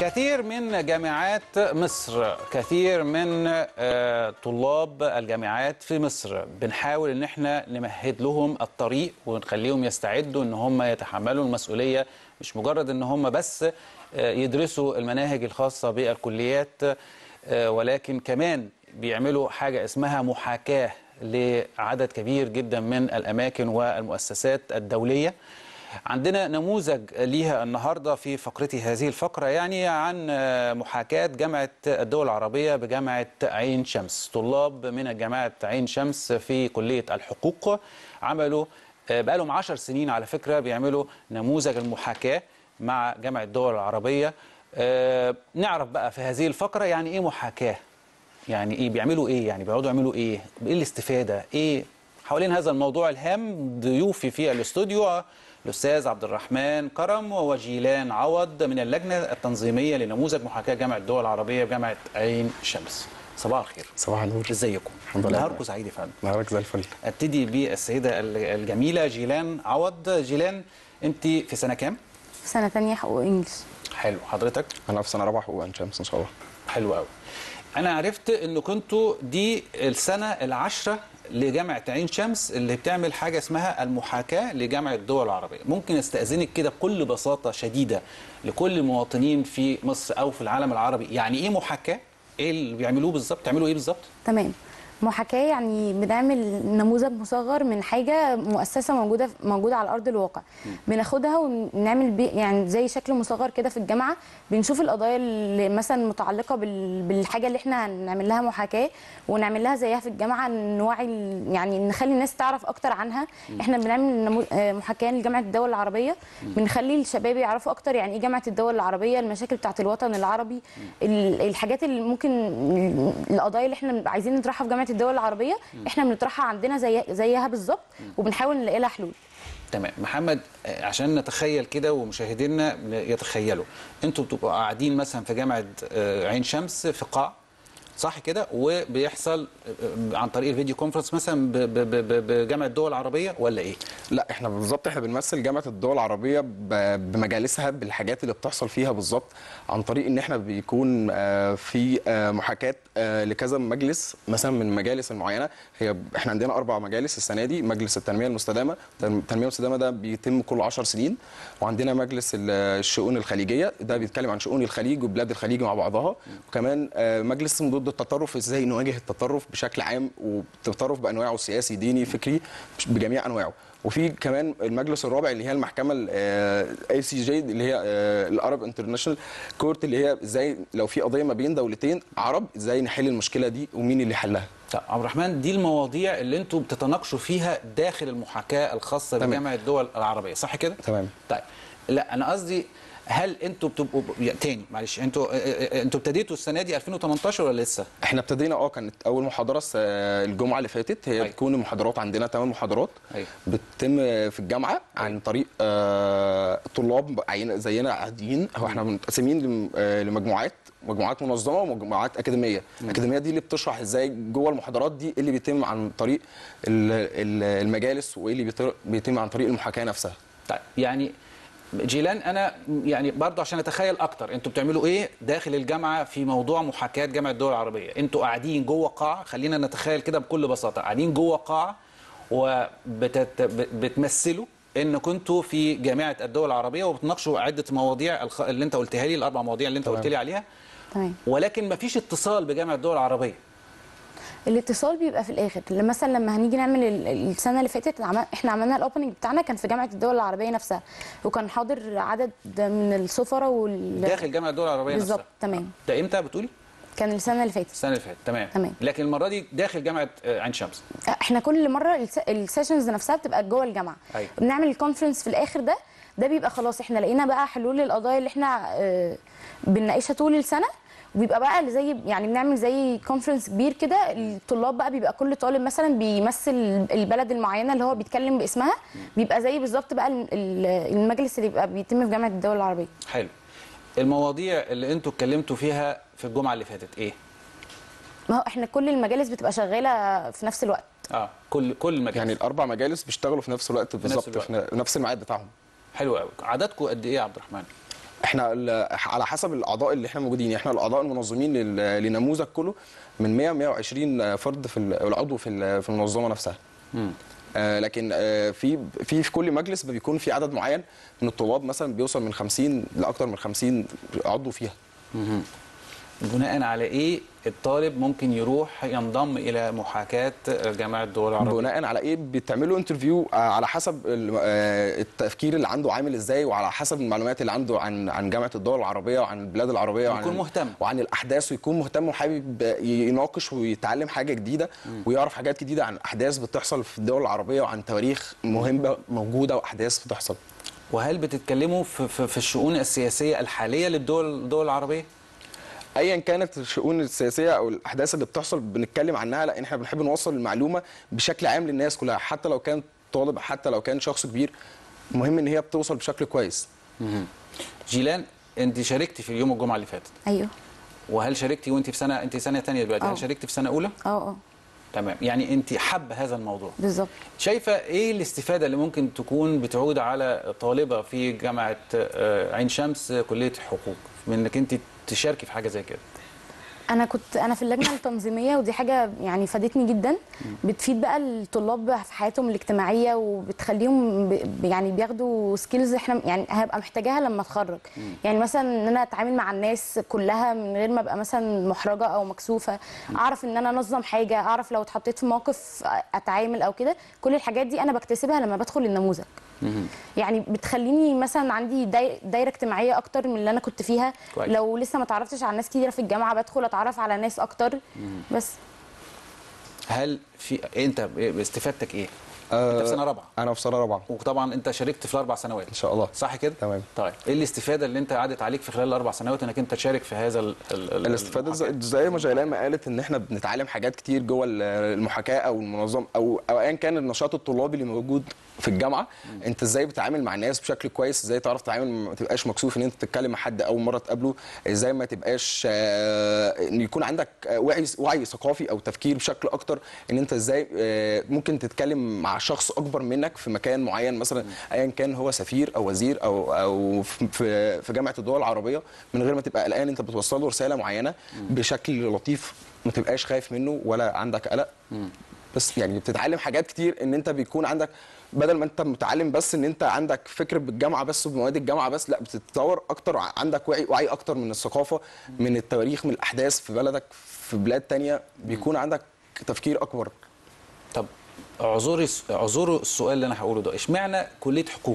كثير من جامعات مصر كثير من آه، طلاب الجامعات في مصر بنحاول ان احنا نمهد لهم الطريق ونخليهم يستعدوا ان هم يتحملوا المسؤوليه مش مجرد ان هم بس آه، يدرسوا المناهج الخاصه بالكليات آه، ولكن كمان بيعملوا حاجه اسمها محاكاه لعدد كبير جدا من الاماكن والمؤسسات الدوليه عندنا نموذج ليها النهارده في فقرتي هذه الفقره يعني عن محاكاه جامعه الدول العربيه بجامعه عين شمس طلاب من جامعه عين شمس في كليه الحقوق عملوا بقالهم 10 سنين على فكره بيعملوا نموذج المحاكاه مع جامعه الدول العربيه آه، نعرف بقى في هذه الفقره يعني ايه محاكاه يعني ايه بيعملوا ايه يعني بيقعدوا يعملوا ايه ايه الاستفاده ايه حوالين هذا الموضوع الهام ضيوفي في الاستوديو الاستاذ عبد الرحمن كرم وجيلان عوض من اللجنه التنظيميه لنموذج محاكاه جامعه الدول العربيه بجامعه عين شمس صباح الخير صباح النور ازيكم الحمد لله. نهاركم سعيد يا فندم نهارك زي الفل ابتدي بالسيده الجميله جيلان عوض جيلان انت في سنه كام سنة تانية حقوق انجلش حلو حضرتك انا في سنه رابعه حقوق عين شمس ان شاء الله حلو قوي انا عرفت ان كنتوا دي السنه العاشره لجامعه عين شمس اللي بتعمل حاجه اسمها المحاكاه لجامعه الدول العربيه ممكن استاذنك كده بكل بساطه شديده لكل المواطنين في مصر او في العالم العربي يعني ايه محاكاه ايه اللي بيعملوه بالظبط تعملوا ايه بالظبط تمام محاكاة يعني بنعمل نموذج مصغر من حاجة مؤسسة موجودة موجودة على أرض الواقع بناخدها ونعمل بي يعني زي شكل مصغر كده في الجامعة بنشوف القضايا اللي مثلا متعلقة بال- بالحاجة اللي احنا هنعمل لها محاكاة ونعمل لها زيها في الجامعة نوعي ال- يعني نخلي الناس تعرف أكتر عنها احنا بنعمل نمو- آه، محاكاة لجامعة الدول العربية بنخلي الشباب يعرفوا أكتر يعني إيه جامعة الدول العربية المشاكل بتاعت الوطن العربي ال- الحاجات اللي ممكن القضايا اللي احنا بنبقى عايزين نطرحها في جامعة الدول العربية احنا بنطرحها عندنا زي زيها بالظبط وبنحاول نلاقي لها حلول تمام محمد آه، عشان نتخيل كده ومشاهدينا يتخيلوا انتوا بتبقوا قاعدين مثلا في جامعه آه، عين شمس في قاع صح كده وبيحصل آه، عن طريق الفيديو كونفرنس مثلا ب- ب- ب- بجامعه الدول العربيه ولا ايه؟ لا احنا بالظبط احنا بنمثل جامعه الدول العربيه ب- بمجالسها بالحاجات اللي بتحصل فيها بالظبط عن طريق ان احنا بيكون آه، في آه، محاكاه آه، لكذا مجلس مثلا من المجالس المعينه هي احنا عندنا اربع مجالس السنه دي مجلس التنميه المستدامه التنميه المستدامه ده بيتم كل 10 سنين وعندنا مجلس ال- الشؤون الخليجيه ده بيتكلم عن شؤون الخليج وبلاد الخليج مع بعضها وكمان آه، مجلس اسمه ضد التطرف ازاي نواجه التطرف بشكل عام والتطرف بانواعه سياسي ديني فكري بجميع انواعه وفي كمان المجلس الرابع اللي هي المحكمه الاي سي جي اللي هي الارب انترناشونال كورت اللي هي ازاي لو في قضيه ما بين دولتين عرب ازاي نحل المشكله دي ومين اللي يحلها طب عبد الرحمن دي المواضيع اللي انتوا بتتناقشوا فيها داخل المحاكاه الخاصه تمام. بجامعه الدول العربيه صح كده؟ تمام. طيب لا انا قصدي هل انتوا بتبقوا يعني تاني معلش انتوا اه، اه، انتوا ابتديتوا السنه دي 2018 ولا لسه؟ احنا ابتدينا اه كانت اول محاضره الس- الجمعه اللي فاتت هي أيوة. بتكون المحاضرات عندنا ثمان محاضرات أيوة. بتتم في الجامعه عن طريق آه، طلاب عين- زينا عاديين هو احنا متقسمين لم- آه، لمجموعات مجموعات منظمه ومجموعات اكاديميه الاكاديميه دي اللي بتشرح ازاي جوه المحاضرات دي إيه اللي بيتم عن طريق ال- ال- المجالس وايه اللي بيتر- بيتم عن طريق المحاكاه نفسها طيب يعني جيلان انا يعني برضه عشان اتخيل اكتر انتوا بتعملوا ايه داخل الجامعه في موضوع محاكاه جامعه الدول العربيه انتوا قاعدين جوه قاعه خلينا نتخيل كده بكل بساطه قاعدين جوه قاعه وبتمثلوا ان كنتوا في جامعه الدول العربيه وبتناقشوا عده مواضيع الخ- اللي انت قلتها لي الاربع مواضيع اللي انت تمام. قلت لي عليها تمام ولكن مفيش اتصال بجامعه الدول العربيه الاتصال بيبقى في الاخر لما مثلا لما هنيجي نعمل ال- السنه اللي فاتت عمل احنا عملنا الاوبننج بتاعنا كان في جامعه الدول العربيه نفسها وكان حاضر عدد من السفراء وال داخل جامعه الدول العربيه بالظبط نفسها تمام ده امتى بتقولي كان السنه اللي فاتت السنه اللي فاتت تمام تمام. لكن المره دي داخل جامعه آه، عين شمس احنا كل مره الس- السيشنز نفسها بتبقى جوه الجامعه أيوة. بنعمل الكونفرنس في الاخر ده ده بيبقى خلاص احنا لقينا بقى حلول للقضايا اللي احنا آه، بنناقشها طول السنه وبيبقى بقى اللي زي يعني بنعمل زي كونفرنس كبير كده الطلاب بقى بيبقى كل طالب مثلا بيمثل البلد المعينه اللي هو بيتكلم باسمها بيبقى زي بالظبط بقى ال- ال- المجلس اللي بيبقى بيتم في جامعه الدول العربيه حلو المواضيع اللي انتوا اتكلمتوا فيها في الجمعه اللي فاتت ايه ما هو احنا كل المجالس بتبقى شغاله في نفس الوقت اه كل كل مجال يعني الاربع مجالس بيشتغلوا في نفس الوقت بالظبط الوقت. في نفس الميعاد بتاعهم حلو قوي عددكم قد ايه يا عبد الرحمن احنا ال- على حسب الاعضاء اللي احنا موجودين احنا الاعضاء المنظمين لل- للنموذج كله من 100 120 فرد في ال- العضو في ال- في المنظمه نفسها آه لكن آه في في في كل مجلس بيكون في عدد معين من الطلاب مثلا بيوصل من 50 لاكثر من 50 عضو فيها بناء على ايه الطالب ممكن يروح ينضم الى محاكاه جامعه الدول العربيه بناء على ايه بتعملوا انترفيو آه، على حسب ال- آه، التفكير اللي عنده عامل ازاي وعلى حسب المعلومات اللي عنده عن عن جامعه الدول العربيه وعن البلاد العربيه وعن يكون مهتم. وعن الاحداث ويكون مهتم وحابب يناقش ويتعلم حاجه جديده ويعرف حاجات جديده عن احداث بتحصل في الدول العربيه وعن تواريخ مهمه موجوده واحداث بتحصل وهل بتتكلموا في, في, في الشؤون السياسيه الحاليه للدول الدول العربيه ايا كانت الشؤون السياسيه او الاحداث اللي بتحصل بنتكلم عنها لان احنا بنحب نوصل المعلومه بشكل عام للناس كلها حتى لو كان طالب حتى لو كان شخص كبير مهم ان هي بتوصل بشكل كويس جيلان انت شاركتي في يوم الجمعه اللي فاتت ايوه وهل شاركتي وانت في سنه انت سنه ثانيه دلوقتي آه. هل شاركتي في سنه اولى اه اه تمام يعني انت حابه هذا الموضوع بالظبط شايفه ايه الاستفاده اللي ممكن تكون بتعود على طالبه في جامعه آه، عين شمس آه، كليه حقوق من انك انت تشاركي في حاجه زي كده انا كنت انا في اللجنه التنظيميه ودي حاجه يعني فادتني جدا بتفيد بقى الطلاب في حياتهم الاجتماعيه وبتخليهم ب- يعني بياخدوا سكيلز احنا يعني هبقى محتاجاها لما اتخرج يعني مثلا ان انا اتعامل مع الناس كلها من غير ما ابقى مثلا محرجه او مكسوفه اعرف ان انا انظم حاجه اعرف لو اتحطيت في موقف اتعامل او كده كل الحاجات دي انا بكتسبها لما بدخل النموذج يعني بتخليني مثلا عندي داي- دايره اجتماعيه اكتر من اللي انا كنت فيها كويس. لو لسه ما اتعرفتش على ناس كتيره في الجامعه بدخل اتعرف على ناس اكتر بس هل في انت استفادتك ايه آه، انت في سنه رابعه انا في سنه رابعه وطبعا انت شاركت في الاربع سنوات ان شاء الله صح كده تمام. طيب ايه الاستفاده اللي انت عادت عليك في خلال الاربع سنوات انك انت تشارك في هذا ال ال ال- الاستفاده زي, المحاكاة؟ زي ما جيلان ما قالت ان احنا بنتعلم حاجات كتير جوه ال- المحاكاه او المنظم او او ايا كان النشاط الطلابي اللي موجود في الجامعه انت ازاي بتتعامل مع الناس بشكل كويس ازاي تعرف تتعامل ما تبقاش مكسوف ان انت تتكلم مع حد اول مره تقابله ازاي ما تبقاش آه، ان يكون عندك آه، وعي وعي ثقافي او تفكير بشكل اكتر ان انت ازاي آه، ممكن تتكلم مع شخص اكبر منك في مكان معين مثلا ايا كان هو سفير او وزير او او في- في في جامعه الدول العربيه من غير ما تبقى قلقان انت بتوصل له رساله معينه بشكل لطيف ما تبقاش خايف منه ولا عندك قلق بس يعني بتتعلم حاجات كتير ان انت بيكون عندك بدل ما انت متعلم بس ان انت عندك فكر بالجامعه بس وبمواد الجامعه بس لا بتتطور اكتر ع- عندك وعي وعي اكتر من الثقافه من التواريخ من الاحداث في بلدك في بلاد تانية بيكون عندك تفكير اكبر طب اعذري اعذروا السؤال اللي انا هقوله ده اشمعنى كليه حقوق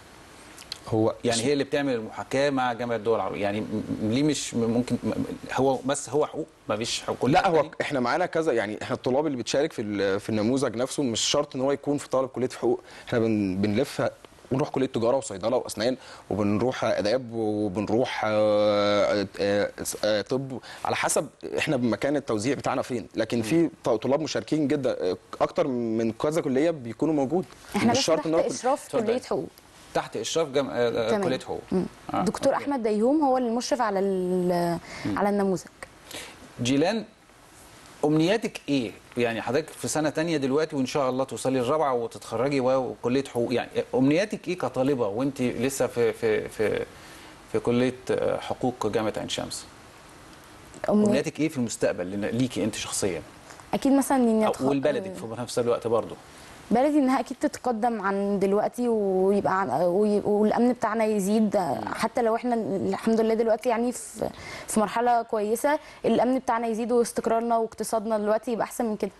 هو يعني هي اللي بتعمل المحاكاه مع جامعه الدول العربيه يعني م- ليه مش ممكن م- هو بس هو حقوق ما فيش حقوق لا هو احنا معانا كذا يعني احنا الطلاب اللي بتشارك في ال- في النموذج نفسه مش شرط ان هو يكون في طالب كليه حقوق احنا بن بنلف بنروح كليه تجاره وصيدله واسنان وبنروح اداب وبنروح آه، آه، آه، طب على حسب احنا بمكان التوزيع بتاعنا فين لكن في ط- طلاب مشاركين جدا آه، اكتر من كذا كليه بيكونوا موجود احنا مش بس شرط تحت ان هو كل- اشراف اتفضل. كليه حقوق تحت اشراف جم... آه، تمام. كليه حقوق مم. آه، دكتور أوكي. احمد ديوم هو المشرف على ال- على النموذج جيلان امنياتك ايه يعني حضرتك في سنه تانية دلوقتي وان شاء الله توصلي الرابعه وتتخرجي وكليه حقوق يعني امنياتك ايه كطالبه وانت لسه في في في في كليه آه، حقوق جامعه عين شمس أمنية- امنياتك ايه في المستقبل لن- ليكي انت شخصيا اكيد مثلا اني أو- أتخ- ولبلدك في نفس الوقت برضه بلدي انها اكيد تتقدم عن دلوقتي ويبقى عن وي- والامن بتاعنا يزيد حتى لو احنا الحمد لله دلوقتي يعني في في مرحله كويسه الامن بتاعنا يزيد واستقرارنا واقتصادنا دلوقتي يبقى احسن من كده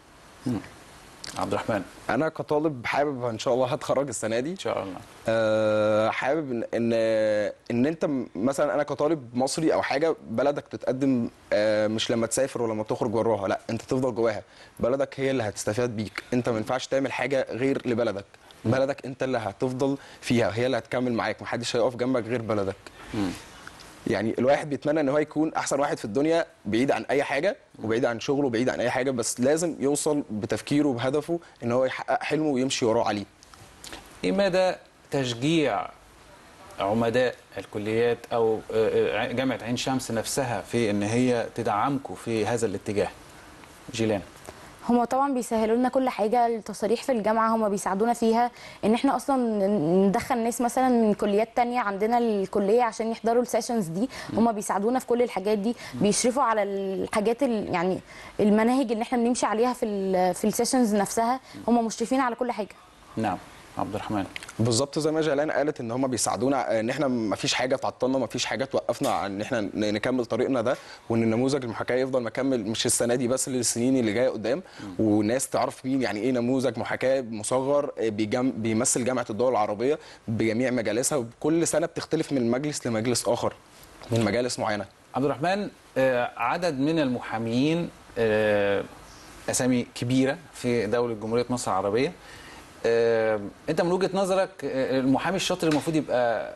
عبد الرحمن انا كطالب حابب ان شاء الله هتخرج السنه دي ان شاء الله آه، حابب ان ان ان انت م- مثلا انا كطالب مصري او حاجه بلدك تتقدم آه، مش لما تسافر ولا لما تخرج براها لا انت تفضل جواها بلدك هي اللي هتستفاد بيك انت ما ينفعش تعمل حاجه غير لبلدك بلدك انت اللي هتفضل فيها هي اللي هتكمل معاك محدش هيقف جنبك غير بلدك يعني الواحد بيتمنى ان هو يكون احسن واحد في الدنيا بعيد عن اي حاجه وبعيد عن شغله وبعيد عن اي حاجه بس لازم يوصل بتفكيره وبهدفه ان هو يحقق حلمه ويمشي وراه عليه ايه مدى تشجيع عمداء الكليات او آه، آه، جامعه عين شمس نفسها في ان هي تدعمكم في هذا الاتجاه جيلان هما طبعا بيسهلوا لنا كل حاجه التصاريح في الجامعه هما بيساعدونا فيها ان احنا اصلا ندخل ناس مثلا من كليات تانية عندنا الكليه عشان يحضروا السيشنز دي هما بيساعدونا في كل الحاجات دي بيشرفوا على الحاجات ال- يعني المناهج اللي احنا بنمشي عليها في ال في السيشنز نفسها هما مشرفين على كل حاجه نعم عبد الرحمن بالظبط زي ما جيلان قالت ان هم بيساعدونا ان احنا ما فيش حاجه تعطلنا ما فيش حاجه توقفنا عن ان احنا ن- نكمل طريقنا ده وان النموذج المحاكاه يفضل مكمل مش السنه دي بس للسنين اللي جايه قدام وناس تعرف مين يعني ايه نموذج محاكاه مصغر بيجم بيمثل جامعه الدول العربيه بجميع مجالسها وكل سنه بتختلف من مجلس لمجلس اخر من مجالس معينه عبد الرحمن آه، عدد من المحامين آه، اسامي كبيره في دوله جمهوريه مصر العربيه آه، انت من وجهه نظرك آه، المحامي الشاطر المفروض يبقى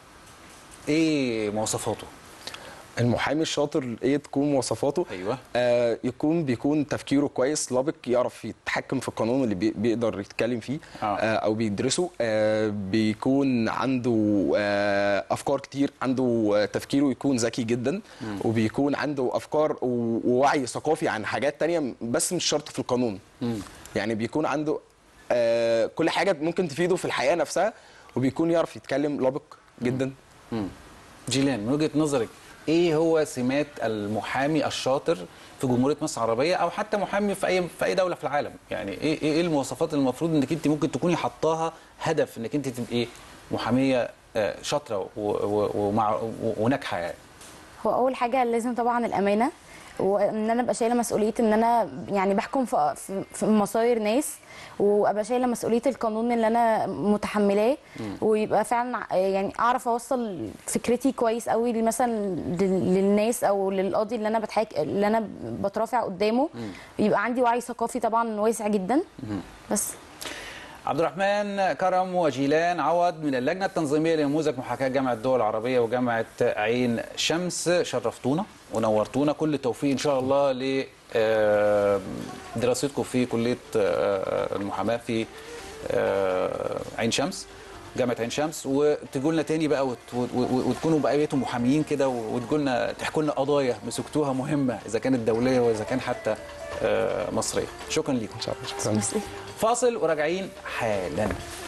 ايه مواصفاته المحامي الشاطر ايه تكون مواصفاته ايوه آه يكون بيكون تفكيره كويس لابق يعرف يتحكم في القانون اللي بي بيقدر يتكلم فيه آه. آه او بيدرسه آه بيكون عنده آه افكار كتير عنده آه تفكيره يكون ذكي جدا وبيكون عنده افكار و- ووعي ثقافي عن حاجات تانية بس مش شرط في القانون يعني بيكون عنده آه كل حاجه ممكن تفيده في الحياه نفسها وبيكون يعرف يتكلم لابق جدا جيلان من وجهه نظرك ايه هو سمات المحامي الشاطر في جمهوريه مصر العربيه او حتى محامي في اي في اي دوله في العالم يعني ايه ايه إيه المواصفات اللي المفروض انك انت ممكن تكوني حطاها هدف انك انت تبقي محاميه آه، شاطره و- و- ومع و- وناجحه يعني هو اول حاجه لازم طبعا الامانه وان انا ابقى شايله مسؤوليه ان انا يعني بحكم في في- في مصاير ناس وابقى شايله مسؤوليه القانون اللي انا متحملاه ويبقى فعلا ع- يعني اعرف اوصل فكرتي كويس قوي مثلا لل- للناس او للقاضي اللي انا بتحاك اللي انا بترافع قدامه يبقى عندي وعي ثقافي طبعا واسع جدا بس عبد الرحمن كرم وجيلان عوض من اللجنه التنظيميه لنموذج محاكاه جامعه الدول العربيه وجامعه عين شمس شرفتونا ونورتونا كل التوفيق ان شاء الله ل آه، دراستكم في كليه آه، المحاماه في آه، عين شمس جامعه عين شمس وتجوا لنا تاني بقى وت- وت- وتكونوا بقيتوا محاميين كده وتجوا لنا تحكوا لنا قضايا مسكتوها مهمه اذا كانت دوليه واذا كان حتى آه، مصريه شكرا لكم ان شاء الله شكرا ميرسي. فاصل وراجعين حالا